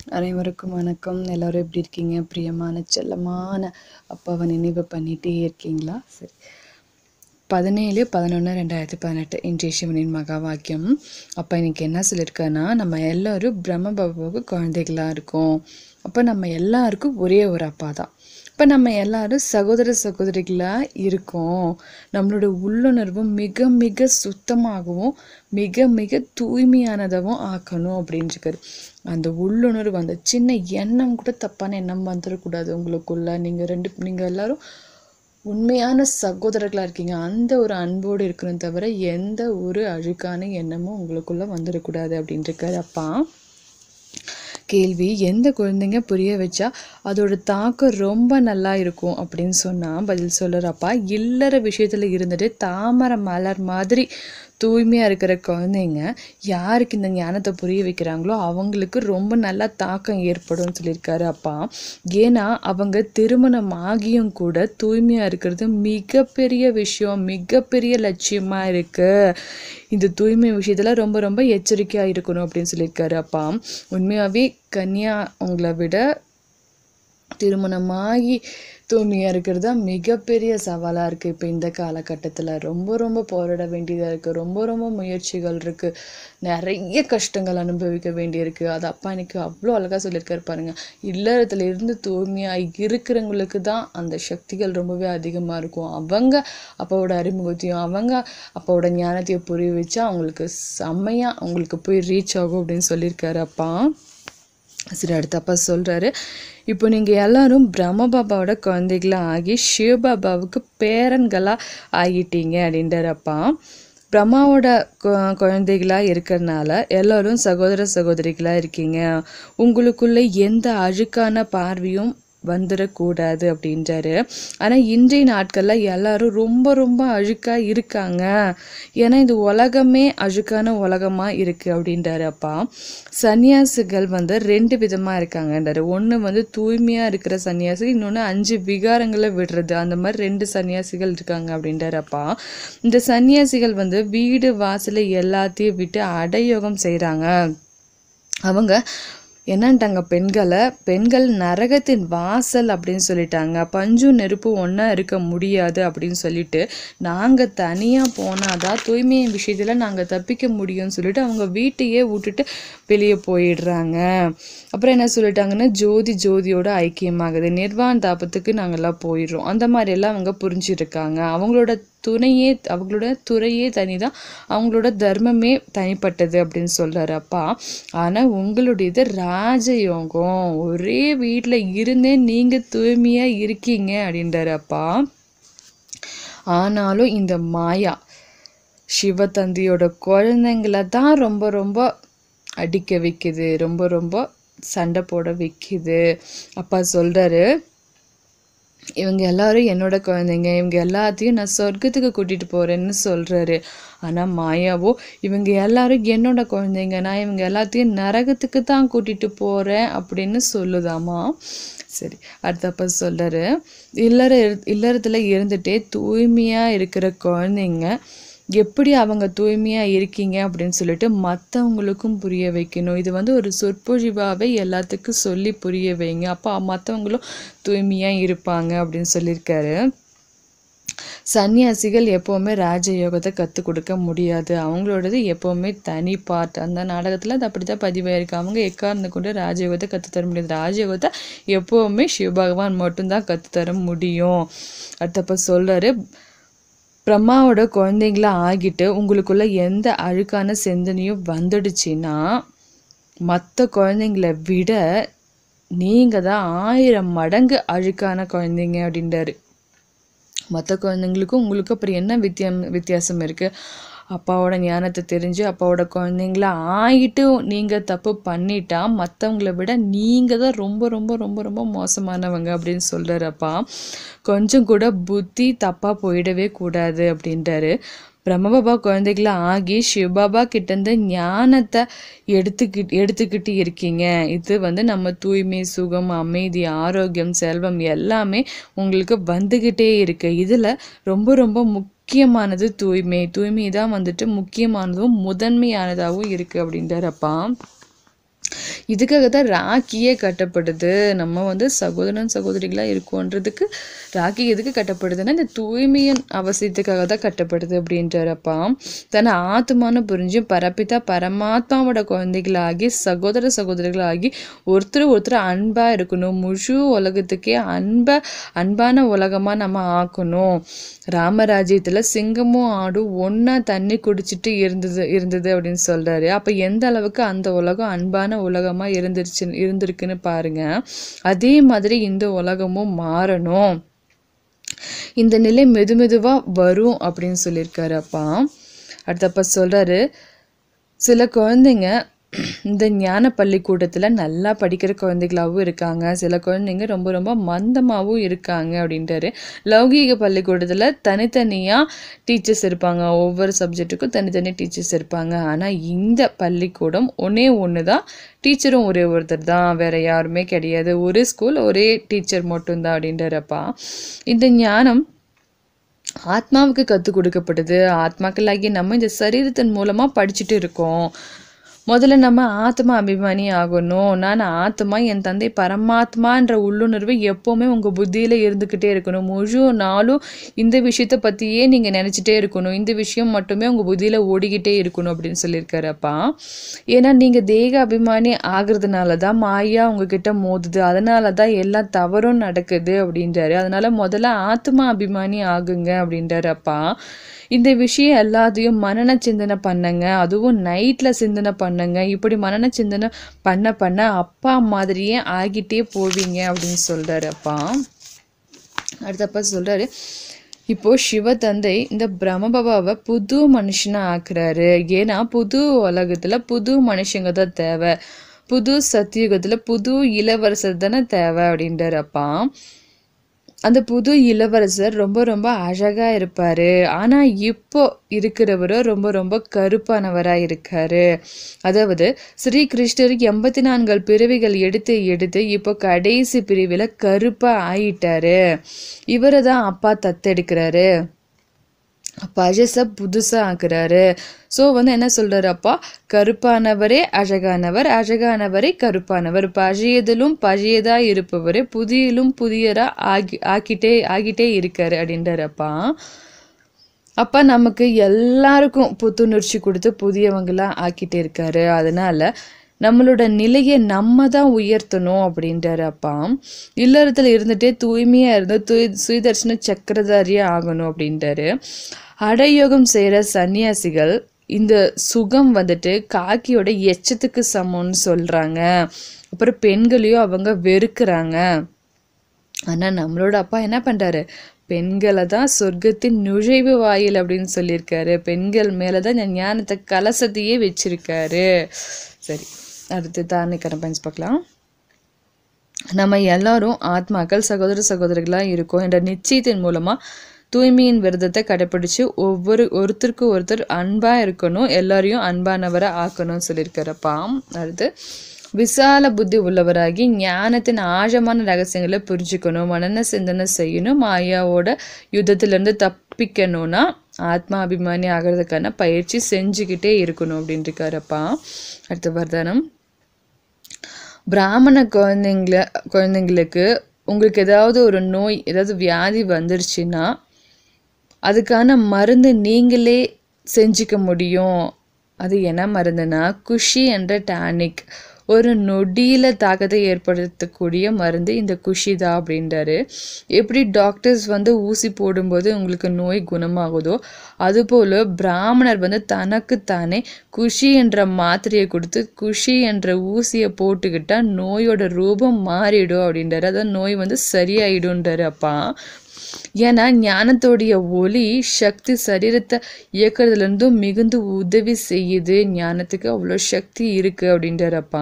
அனைவருக்கும் வணக்கம் எல்லோரும் எப்படி இருக்கீங்க பிரியமான செல்லமான அப்பாவை நினைவு பண்ணிகிட்டே இருக்கீங்களா சரி பதினேழு பதினொன்று ரெண்டாயிரத்தி பதினெட்டு இன்றைய சிவனின் மகா வாக்கியம் அப்போ இன்னைக்கு என்ன சொல்லியிருக்காருன்னா நம்ம எல்லோரும் பிரம்ம பாபாவுக்கு குழந்தைகளாக இருக்கோம் அப்போ நம்ம எல்லாருக்கும் ஒரே ஒரு அப்பா தான் இப்போ நம்ம எல்லாரும் சகோதர சகோதரிகளாக இருக்கோம் நம்மளோட உள்ளுணர்வு மிக மிக சுத்தமாகவும் மிக மிக தூய்மையானதாகவும் ஆக்கணும் அப்படின்ட்டுருக்காரு அந்த உள்ளுணர்வு அந்த சின்ன எண்ணம் கூட தப்பான எண்ணம் வந்துடக்கூடாது உங்களுக்குள்ள நீங்கள் ரெண்டு நீங்கள் எல்லாரும் உண்மையான சகோதரர்களாக இருக்கீங்க அந்த ஒரு அன்போடு இருக்கணும் தவிர எந்த ஒரு அழுக்கான எண்ணமும் உங்களுக்குள்ளே வந்துடக்கூடாது அப்படின்ட்டுருக்காரு அப்பா கேள்வி எந்த குழந்தைங்க புரிய வச்சா அதோட தாக்கம் ரொம்ப நல்லா இருக்கும் அப்படின்னு சொன்னால் பதில் சொல்லுறப்பா இல்லற விஷயத்தில் இருந்துட்டு தாமரை மலர் மாதிரி தூய்மையாக இருக்கிற குழந்தைங்க யாருக்கு இந்த ஞானத்தை புரிய வைக்கிறாங்களோ அவங்களுக்கு ரொம்ப நல்லா தாக்கம் ஏற்படும்னு சொல்லியிருக்காரு அப்பா ஏன்னா அவங்க திருமணம் ஆகியும் கூட தூய்மையாக இருக்கிறது மிகப்பெரிய விஷயம் மிகப்பெரிய லட்சியமாக இருக்குது இந்த தூய்மை விஷயத்தில் ரொம்ப ரொம்ப எச்சரிக்கையாக இருக்கணும் அப்படின்னு சொல்லியிருக்காரு அப்பா உண்மையாகவே கன்னியா உங்களை விட திருமணமாகி தூய்மையாக இருக்கிறது தான் மிகப்பெரிய சவாலாக இருக்குது இப்போ இந்த காலகட்டத்தில் ரொம்ப ரொம்ப போராட வேண்டியதாக இருக்குது ரொம்ப ரொம்ப முயற்சிகள் இருக்குது நிறைய கஷ்டங்கள் அனுபவிக்க வேண்டியிருக்கு அது அப்பா எனக்கு அவ்வளோ அழகாக சொல்லியிருக்காரு பாருங்க இல்லறத்துல இருந்து தூய்மையாக இருக்கிறவங்களுக்கு தான் அந்த சக்திகள் ரொம்பவே அதிகமாக இருக்கும் அவங்க அப்பாவோட அறிமுகத்தையும் அவங்க அப்பாவோட ஞானத்தையும் புரிய வச்சா அவங்களுக்கு செம்மையாக அவங்களுக்கு போய் ரீச் ஆகும் அப்படின்னு சொல்லியிருக்காரு அப்பா சரி அடுத்தப்பா சொல்கிறாரு இப்போ நீங்கள் எல்லாரும் பிரம்ம பாபாவோட குழந்தைகளாக ஆகி சிவபாபாவுக்கு பேரன்களாக ஆகிட்டீங்க அப்படின்றப்பா பிரம்மாவோட கு குழந்தைகளாக இருக்கிறனால எல்லோரும் சகோதர சகோதரிகளாக இருக்கீங்க உங்களுக்குள்ள எந்த அழுக்கான பார்வையும் வந்துடக்கூடாது அப்படின்றாரு ஆனால் இன்றைய நாட்களில் எல்லாரும் ரொம்ப ரொம்ப அழுக்காக இருக்காங்க ஏன்னா இந்த உலகமே அழுக்கான உலகமாக இருக்குது அப்படின்றாரு அப்பா சன்னியாசிகள் வந்து ரெண்டு விதமாக இருக்காங்கன்றாரு ஒன்று வந்து தூய்மையாக இருக்கிற சன்னியாசி இன்னொன்று அஞ்சு விகாரங்களை விடுறது அந்த மாதிரி ரெண்டு சன்னியாசிகள் இருக்காங்க அப்படின்றாரு அப்பா இந்த சன்னியாசிகள் வந்து வீடு வாசலை எல்லாத்தையும் விட்டு அடையோகம் செய்கிறாங்க அவங்க என்னன்ட்டாங்க பெண்களை பெண்கள் நரகத்தின் வாசல் அப்படின்னு சொல்லிட்டாங்க பஞ்சும் நெருப்பும் ஒன்றா இருக்க முடியாது அப்படின்னு சொல்லிட்டு நாங்கள் தனியாக போனாதான் தூய்மை விஷயத்தில் நாங்கள் தப்பிக்க முடியும்னு சொல்லிட்டு அவங்க வீட்டையே விட்டுட்டு வெளியே போயிடுறாங்க அப்புறம் என்ன சொல்லிட்டாங்கன்னா ஜோதி ஜோதியோட ஐக்கியமாகுது நிர்வாண தாபத்துக்கு நாங்கள்லாம் போயிடுறோம் அந்த மாதிரியெல்லாம் அவங்க புரிஞ்சிருக்காங்க அவங்களோட துணையே அவங்களோட துறையே தனி தான் அவங்களோட தர்மமே தனிப்பட்டது அப்படின்னு சொல்கிறாரு அப்பா ஆனால் உங்களுடையது ராஜயோகம் ஒரே வீட்டில் இருந்தே நீங்கள் தூய்மையாக இருக்கீங்க அப்படின்றாரு அப்பா ஆனாலும் இந்த மாயா சிவதந்தியோட குழந்தைங்கள தான் ரொம்ப ரொம்ப அடிக்க வைக்குது ரொம்ப ரொம்ப சண்டை போட வைக்குது அப்பா சொல்கிறாரு இவங்க எல்லாரும் என்னோட குழந்தைங்க இவங்க எல்லாத்தையும் நான் சொர்க்கத்துக்கு கூட்டிகிட்டு போகிறேன்னு சொல்கிறாரு ஆனால் மாயாவோ இவங்க எல்லாரும் என்னோட குழந்தைங்க நான் இவங்க எல்லாத்தையும் நரகத்துக்கு தான் கூட்டிகிட்டு போகிறேன் அப்படின்னு சொல்லுதாமா சரி அடுத்தப்ப சொல்கிறாரு இல்லற இல்லறத்தில் இருந்துகிட்டே தூய்மையாக இருக்கிற குழந்தைங்க எப்படி அவங்க தூய்மையாக இருக்கீங்க அப்படின்னு சொல்லிட்டு மற்றவங்களுக்கும் புரிய வைக்கணும் இது வந்து ஒரு சொற்பொழிவாகவே எல்லாத்துக்கும் சொல்லி புரிய வைங்க அப்போ மற்றவங்களும் தூய்மையாக இருப்பாங்க அப்படின்னு சொல்லியிருக்காரு சன்னியாசிகள் எப்போவுமே ராஜயோகத்தை கற்றுக் கொடுக்க முடியாது அவங்களோடது எப்போவுமே தனி பார்ட் அந்த நாடகத்தில் அது அப்படி தான் பதிவாயிருக்கு அவங்க எக்கார்ந்து கொண்டு ராஜயோகத்தை கற்றுத்தர முடியாது ராஜயோகத்தை எப்போவுமே சிவபகவான் மட்டும்தான் கற்றுத்தர முடியும் அடுத்தப்ப சொல்கிறாரு பிரம்மாவோட குழந்தைங்களா ஆகிட்டு உங்களுக்குள்ள எந்த அழுக்கான சிந்தனையும் வந்துடுச்சுன்னா மற்ற குழந்தைங்கள விட நீங்கள் தான் ஆயிரம் மடங்கு அழுக்கான குழந்தைங்க அப்படின்றாரு மற்ற குழந்தைங்களுக்கும் உங்களுக்கு அப்புறம் என்ன வித்தியம் வித்தியாசம் இருக்குது அப்பாவோட ஞானத்தை தெரிஞ்சு அப்பாவோட குழந்தைங்கள ஆகிட்டு நீங்கள் தப்பு பண்ணிட்டா மற்றவங்கள விட நீங்கள் தான் ரொம்ப ரொம்ப ரொம்ப ரொம்ப மோசமானவங்க அப்படின்னு சொல்கிறாரு அப்பா கொஞ்சம் கூட புத்தி தப்பாக போயிடவே கூடாது அப்படின்றாரு பிரம்மபாபா குழந்தைகள ஆகி சிவபாபா கிட்டேருந்து ஞானத்தை எடுத்துக்கிட்டு எடுத்துக்கிட்டு இருக்கீங்க இது வந்து நம்ம தூய்மை சுகம் அமைதி ஆரோக்கியம் செல்வம் எல்லாமே உங்களுக்கு வந்துக்கிட்டே இருக்கு இதில் ரொம்ப ரொம்ப முக்கியமானது தூய்மை தூய்மை தான் வந்துட்டு முக்கியமானதும் முதன்மையானதாகவும் இருக்குது அப்படின்றார் அப்பா இதுக்காக தான் ராக்கியே கட்டப்படுது நம்ம வந்து சகோதரன் சகோதரிகளாக இருக்கோன்றதுக்கு ராக்கி எதுக்கு கட்டப்படுதுன்னா இந்த தூய்மையின் அவசியத்துக்காக தான் கட்டப்படுது அப்படின்றப்பா தன்னை ஆத்மானு புரிஞ்சு பரப்பித்தா பரமாத்மாவோட குழந்தைகளாகி சகோதர சகோதரிகளாகி ஒருத்தர் ஒருத்தர் அன்பாக இருக்கணும் முழு உலகத்துக்கே அன்பை அன்பான உலகமாக நம்ம ஆக்கணும் ராமராஜ்யத்தில் சிங்கமும் ஆடும் ஒன்றா தண்ணி குடிச்சிட்டு இருந்தது இருந்தது அப்படின்னு சொல்கிறாரு அப்போ எந்த அளவுக்கு அந்த உலகம் அன்பான உலகமாக இருந்துருச்சு இருந்திருக்குன்னு பாருங்க அதே மாதிரி இந்த உலகமும் மாறணும் இந்த நிலை மெது மெதுவாக வரும் அப்படின்னு சொல்லியிருக்காரு அப்பா அடுத்தப்ப சொல்கிறாரு சில குழந்தைங்க இந்த ஞான பள்ளிக்கூடத்தில் நல்லா படிக்கிற குழந்தைகளாகவும் இருக்காங்க சில குழந்தைங்க ரொம்ப ரொம்ப மந்தமாகவும் இருக்காங்க அப்படின்ட்டாரு லௌகீக பள்ளிக்கூடத்தில் தனித்தனியாக டீச்சர்ஸ் இருப்பாங்க ஒவ்வொரு சப்ஜெக்ட்டுக்கும் தனித்தனி டீச்சர்ஸ் இருப்பாங்க ஆனால் இந்த பள்ளிக்கூடம் ஒன்றே ஒன்று தான் டீச்சரும் ஒரே ஒருத்தர் தான் வேற யாருமே கிடையாது ஒரே ஸ்கூல் ஒரே டீச்சர் மட்டும்தான் அப்படின்றப்பா இந்த ஞானம் ஆத்மாவுக்கு கற்றுக் கொடுக்கப்படுது ஆத்மாக்களாகி நம்ம இந்த சரீரத்தின் மூலமாக படிச்சுட்டு இருக்கோம் முதல்ல நம்ம ஆத்மா அபிமானி ஆகணும் நான் ஆத்மா என் தந்தை பரமாத்மான்ற உள்ளுணர்வு எப்போவுமே உங்கள் புத்தியில் இருந்துக்கிட்டே இருக்கணும் முழு நாளும் இந்த விஷயத்தை பற்றியே நீங்கள் நினச்சிட்டே இருக்கணும் இந்த விஷயம் மட்டுமே உங்கள் புத்தியில் ஓடிக்கிட்டே இருக்கணும் அப்படின்னு சொல்லியிருக்காரு அப்பா ஏன்னா நீங்கள் தேக அபிமானி ஆகிறதுனால தான் மாயா உங்ககிட்ட மோதுது அதனால தான் எல்லா தவறும் நடக்குது அப்படின்றாரு அதனால முதல்ல ஆத்மா அபிமானி ஆகுங்க அப்படின்றாரு அப்பா இந்த விஷயம் எல்லாத்தையும் மனன சிந்தனை பண்ணுங்க அதுவும் நைட்டில் சிந்தனை பண்ணுங்க இப்படி மனன சிந்தனை பண்ண பண்ண அப்பா மாதிரியே ஆகிட்டே போவீங்க அப்படின்னு சொல்கிறாரு அப்பா அடுத்தப்பா சொல்கிறாரு இப்போ சிவ தந்தை இந்த பிரம்மபாபாவை புது மனுஷனா ஆக்குறாரு ஏன்னா புது உலகத்துல புது மனுஷங்க தான் தேவை புது சத்தியுகத்துல புது இளவரசர் தானே தேவை அப்படின்றாரு அப்பா அந்த புது இளவரசர் ரொம்ப ரொம்ப அழகா இருப்பாரு ஆனா இப்போ இருக்கிறவரோ ரொம்ப ரொம்ப கருப்பானவரா இருக்காரு அதாவது ஸ்ரீ கிருஷ்ணர் எண்பத்தி நான்கு பிறவிகள் எடுத்து எடுத்து இப்போ கடைசி பிரிவில் கருப்பா ஆயிட்டாரு இவரை தான் அப்பா தத்தெடுக்கிறாரு பழச புதுசாக ஆக்குறாரு ஸோ வந்து என்ன சொல்றாரு அப்பா கருப்பானவரே அழகானவர் அழகானவரே கருப்பானவர் பழையதிலும் பழையதா இருப்பவரே புதியிலும் புதியரா ஆகி ஆக்கிட்டே ஆகிட்டே இருக்காரு அப்படின்றாரு அப்பா அப்பா நமக்கு எல்லாருக்கும் புத்துணர்ச்சி கொடுத்து புதியவங்களா ஆக்கிட்டே இருக்காரு அதனால நம்மளோட நிலையை நம்ம தான் உயர்த்தணும் அப்படின்றாரு அப்பா இல்லறத்துல இருந்துட்டே தூய்மையா இருந்து தூய் சுயதர்ஷன சக்கரதாரியா ஆகணும் அப்படின்றாரு அடயோகம் செய்கிற சன்னியாசிகள் இந்த சுகம் வந்துட்டு காக்கியோட எச்சத்துக்கு சமம்னு சொல்றாங்க அப்புறம் பெண்களையும் அவங்க வெறுக்கிறாங்க ஆனா நம்மளோட அப்பா என்ன பண்றாரு பெண்களை தான் சொர்க்கத்தின் நுழைவு வாயில் அப்படின்னு சொல்லியிருக்காரு பெண்கள் மேலே தான் இந்த ஞானத்தை கலசத்தையே வச்சிருக்காரு சரி அடுத்து தானிக்கரை பஞ்சு பார்க்கலாம் நம்ம எல்லாரும் ஆத்மாக்கள் சகோதர சகோதரிகளாக இருக்கோம் என்ற நிச்சயத்தின் மூலமாக தூய்மையின் விரதத்தை கடைப்பிடிச்சு ஒவ்வொரு ஒருத்தருக்கு ஒருத்தர் அன்பாக இருக்கணும் எல்லாரையும் அன்பானவரை ஆக்கணும்னு சொல்லியிருக்கிறப்பா அடுத்து விசால புத்தி உள்ளவராகி ஞானத்தின் ஆழமான ரகசியங்களை புரிஞ்சுக்கணும் மனன சிந்தனை செய்யணும் மாயாவோட யுத்தத்திலேருந்து தப்பிக்கணும்னா ஆத்மா அபிமானி ஆகிறதுக்கான பயிற்சி செஞ்சுக்கிட்டே இருக்கணும் அப்படின்ட்டுருக்காரப்பா அடுத்து வர்தனம் பிராமண குழந்தைங்கள குழந்தைங்களுக்கு உங்களுக்கு ஏதாவது ஒரு நோய் ஏதாவது வியாதி வந்துருச்சுன்னா அதுக்கான மருந்து நீங்களே செஞ்சுக்க முடியும் அது என்ன மருந்துனா குஷி என்ற டானிக் ஒரு நொடியில தாக்கத்தை ஏற்படுத்தக்கூடிய மருந்து இந்த குஷி தான் அப்படின்றாரு எப்படி டாக்டர்ஸ் வந்து ஊசி போடும்போது உங்களுக்கு நோய் குணமாகுதோ அதுபோல் பிராமணர் வந்து தனக்குத்தானே குஷி என்ற மாத்திரையை கொடுத்து குஷி என்ற ஊசியை போட்டுக்கிட்டா நோயோட ரூபம் மாறிடும் அப்படின்றாரு அதான் நோய் வந்து சரியாயிடும்ன்றாரு அப்பா ஏன்னா ஞானத்தோடைய ஒளி சக்தி சரீரத்தை இயக்கிறதுலேருந்தும் மிகுந்து உதவி செய்யுது ஞானத்துக்கு அவ்வளோ சக்தி இருக்கு அப்படின்றப்பா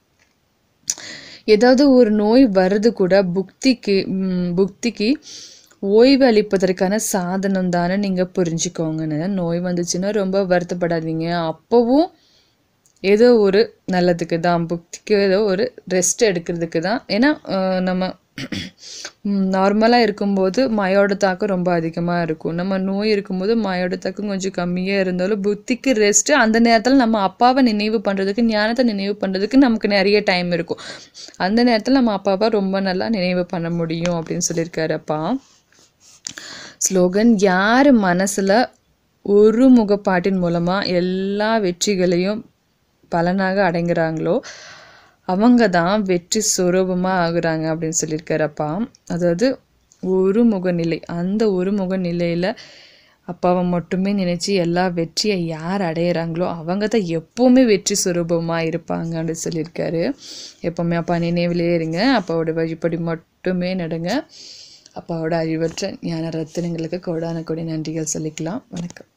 ஏதாவது ஒரு நோய் வர்றது கூட புக்திக்கு ம், புக்திக்கு ஓய்வு அளிப்பதற்கான சாதனம் தானே நீங்கள் புரிஞ்சுக்கோங்கன்னு நோய் வந்துச்சுன்னா ரொம்ப வருத்தப்படாதீங்க அப்போவும் ஏதோ ஒரு நல்லதுக்கு தான் புக்திக்கு ஏதோ ஒரு ரெஸ்ட் எடுக்கிறதுக்கு தான் ஏன்னா அஹ், நம்ம நார்மலாக இருக்கும்போது மாயோட தாக்கம் ரொம்ப அதிகமாக இருக்கும் நம்ம நோய் இருக்கும்போது மாயோட தாக்கம் கொஞ்சம் கம்மியாக இருந்தாலும் புத்திக்கு ரெஸ்ட்டு அந்த நேரத்தில் நம்ம அப்பாவை நினைவு பண்ணுறதுக்கு ஞானத்தை நினைவு பண்ணுறதுக்கு நமக்கு நிறைய டைம் இருக்கும் அந்த நேரத்தில் நம்ம அப்பாவை ரொம்ப நல்லா நினைவு பண்ண முடியும் அப்படின்னு சொல்லியிருக்காரு அப்பா ஸ்லோகன் யார் மனசில் ஒரு முகப்பாட்டின் மூலமாக எல்லா வெற்றிகளையும் பலனாக அடைகிறாங்களோ அவங்க தான் வெற்றி சுரூபமாக ஆகுறாங்க அப்படின்னு சொல்லியிருக்காரு அப்பா அதாவது ஒரு முகநிலை அந்த ஒரு முகநிலையில் அப்பாவை மட்டுமே நினச்சி எல்லா வெற்றியை யார் அடையிறாங்களோ அவங்க தான் எப்போவுமே வெற்றி சுரூபமாக இருப்பாங்க அப்படின்னு சொல்லியிருக்காரு எப்போவுமே அப்பா நினைவிலே இருங்க அப்பாவோட வழிபடி மட்டுமே நடுங்க அப்பாவோட அறிவற்ற ஞான ரத்தினங்களுக்கு கோடான கொடி நன்றிகள் சொல்லிக்கலாம் வணக்கம்